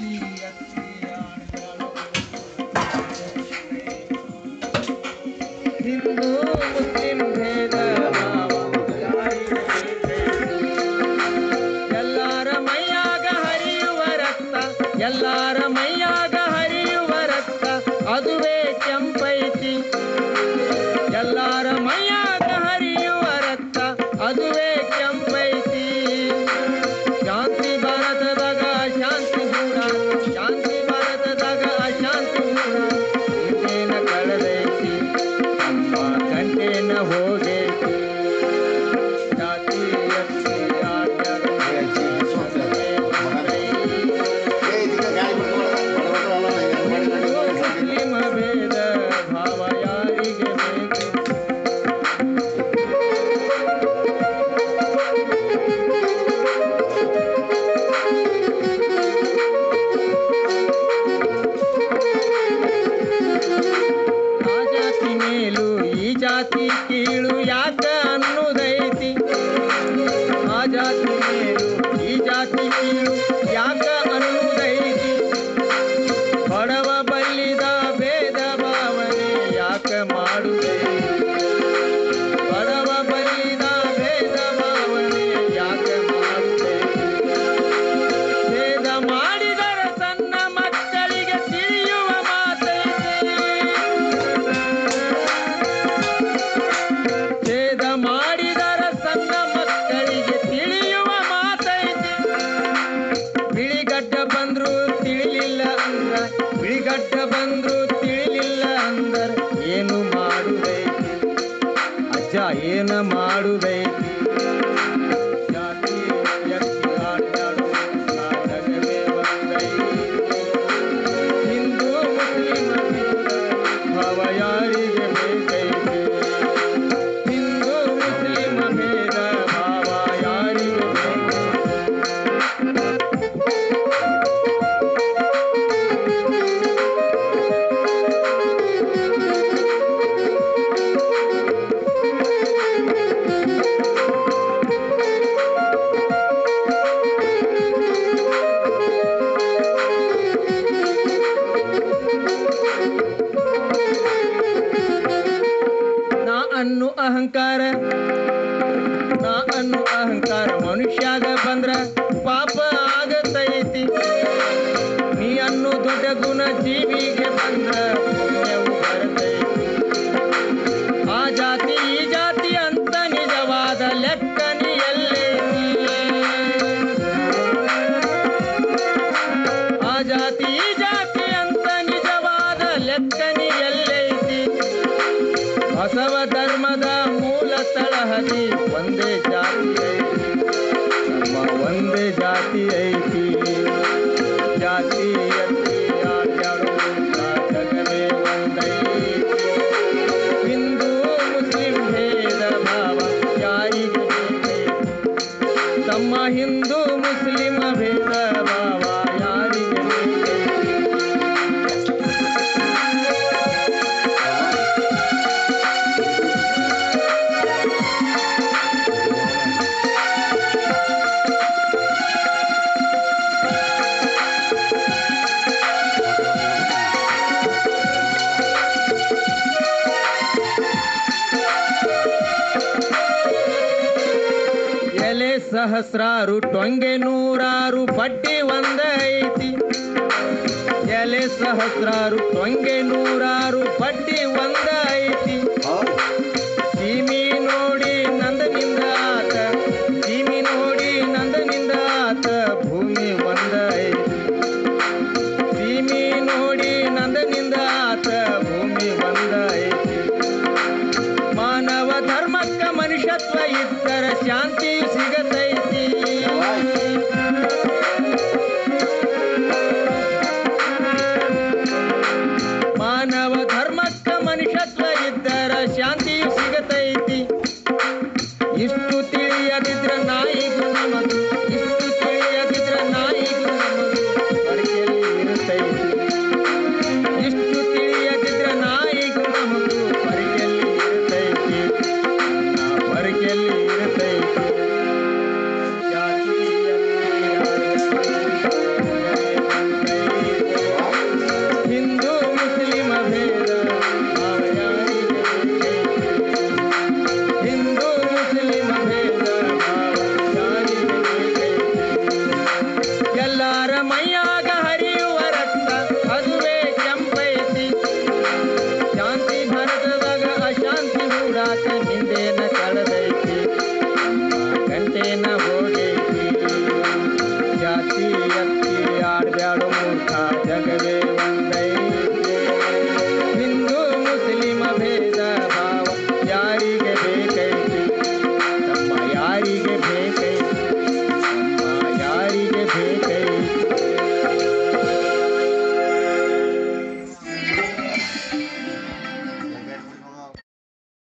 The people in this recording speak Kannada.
ಹಿಂದೂ ಮುಸ್ಲಿಂ ಭೇದ ಭಾವ ಯಾರಿಗೆ ಎಲ್ಲಾರ ಮೈಯಾಗ ಹರಿಯುವ ರಕ್ತ ಎಲ್ಲಾರ ಮೈಯಾಗ ಹರಿಯುವ ರಕ್ತ ಅದುವೇ ಕೆಂಪೈತಿ ಎಲ್ಲಾರ ಮೈಯಾಗ ಹರಿಯುವ ರಕ್ತ ಅದುವೇ ಕೆಂಪೈತಿ ಶಾಂತಿ ಭಾರತದಾಗ ಶಾಂತಿ ದೂರ ಶಾಂತಿ ಭಾರತದಾಗ ಅಶಾಂತಿ ದೂರ ಇನ್ನೇನ ಕಳೆದೈತಿ ನಮ್ಮ ಗಂಟೆನ ಹೋಗೈತಿ ಜಾತಿ ಎತ್ತಿ ಆಡ್ಯಾರೋ ಮುಸ್ಲಿಮ ಭೇದ ಭಾವ ಯಾರಿಗೆ ಬೇಕು ಆ ಜಾತಿ ಮೇಲು ಈ ಜಾತಿ ಕೀಳು ಯಾಕ ಅನ್ನುದೈತಿ ಆ ಜಾತಿ ಮೇಲು ಈ ಜಾತಿ ಕೀಳು ಯಾಕ ಅನ್ನುದೈತಿ ಬಡವ ಬಲ್ಲಿದ ಭೇದ ಭಾವನೆ ಯಾಕ ಮಾಡುದೈತಿ ಬಡವ ಬಲ್ಲಿದ ಭೇದ ಭಾವನೆ ಯಾಕ ಮಾಡುದೈತಿ ಭೇದ ಮಾಡಿದರ ಸಣ್ಣ ಮಕ್ಕಳಿಗೆ ತಿಳಿಯುವ ಮಾತೈತಿ ಭೇದ ಮಾಡಿದರ ಸಣ್ಣ ಮಕ್ಕಳಿಗೆ ತಿಳಿಯುವ ಮಾತೈತಿ ಬಿಳಿಗಡ್ಡ ಬಂದ್ರು ತಿಳಿಲಿಲ್ಲ ಅಂದ್ರ ಬಿಳಿಗಡ್ಡ ಬಂದ್ರು ತಿಳಿಲಿಲ್ಲ ಅಂದರ ಏನು ಮಾಡುದೈತಿ ಅಜ್ಜ ಏನ ಮಾಡುದೈತಿ ಜಾತಿ ಎತ್ತಿ ಆಡ್ಯಾಡೋ ನಾಟಕವೇ ಒಂದೈತಿ ಹಿಂದೂ ಮುಸ್ಲಿಮ ಭಾವ ಯಾರಿಗೆ ಬೇಕೈತಿ ಹಿಂದೂ ಮುಸ್ಲಿಮ ಭೇದ ಭಾವ ಯಾರಿಗೆ ಬೇಕೈತಿ ನಾ ಅನ್ನು ಅಹಂಕಾರ ನಾ ಅನ್ನು ಅಹಂಕಾರ ಮನುಷ್ಯಾಗ ಬಂದ್ರ ಪಾಪ ಆಗತೈತಿ ನೀ ಅನ್ನು ದೊಡ್ಡ ಗುಣ ಜೀವಿಗೆ ಬಂದ್ರ ಪುಣ್ಯವು ಬರ್ತೈತಿ ಆ ಜಾತಿ ಈ ಜಾತಿ ಅಂತ ನಿಜವಾದ ಲೆಕ್ಕ ನೀ ಎಲ್ಲೈತಿ ಆ ಜಾತಿ ಈ ಜಾತಿ ಅಂತ ನಿಜವಾದ ಲೆಕ್ಕ ನೀ ಎಲ್ಲೈತಿ ಬಸವ ಧರ್ಮದ ಮೂಲ ತಳಹದಿ ಒಂದೇ ಜಾತಿ ಐತಿ ನಮ್ಮ ಒಂದೇ ಜಾತಿ ಐತಿ ಜಾತಿ ಎತ್ತಿ ಆಡ್ಯಾಡೋ ಜಗವೇ ಒಂದೈತಿ ಹಿಂದೂ ಮುಸ್ಲಿಂ ಭೇದ ಭಾವ ಯಾರಿಗೆ ಬೇಕೈತಿ ತಮ್ಮ ಹಿಂದೂ ಮುಸ್ಲಿಮ ಭೇದ ಭಾವ ಯಾರಿಗೆ ಬೇಕೈತಿ ಎಲೆ ಸಹಸ್ರಾರು ಟೊಂಗೆ ನೂರಾರು ಪಟ್ಟಿ ಒಂದ ಐತಿ ಎಲೆ ಸಹಸ್ರಾರು ಟೊಂಗೆ ನೂರಾರು ಪಟ್ಟಿ ಒಂದ ಐತಿ